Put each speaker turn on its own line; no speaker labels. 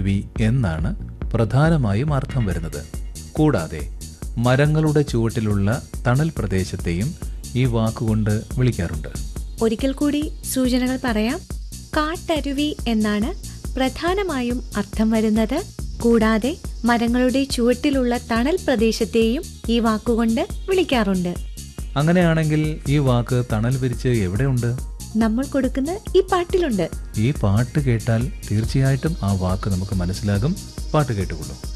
കാട്ടരുവി എന്നാണ് പ്രധാനമായും അർത്ഥം വരുന്നത് കൂടാതെ മരങ്ങളുടെ ചുവട്ടിലുള്ള തണൽ പ്രദേശത്തെയും ഈ വാക്കുകൊണ്ട് വിളിക്കാറുണ്ട്
ഒരിക്കൽ കൂടി സൂചനകൾ പറയാം കാട്ടരുവി എന്നാണ് പ്രധാനമായും അർത്ഥം വരുന്നത് കൂടാതെ മരങ്ങളുടെ ചുവട്ടിലുള്ള തണൽ പ്രദേശത്തെയും ഈ വാക്കുകൊണ്ട് വിളിക്കാറുണ്ട്
അങ്ങനെയാണെങ്കിൽ ഈ വാക്ക് തണൽ വിരിച്ച് എവിടെയുണ്ട്
നമ്മൾ കൊടുക്കുന്ന ഈ പാട്ടിലുണ്ട്
ഈ പാട്ട് കേട്ടാൽ തീർച്ചയായിട്ടും ആ വാക്ക് നമുക്ക് മനസ്സിലാകും പാട്ട് കേട്ടുകൊള്ളൂ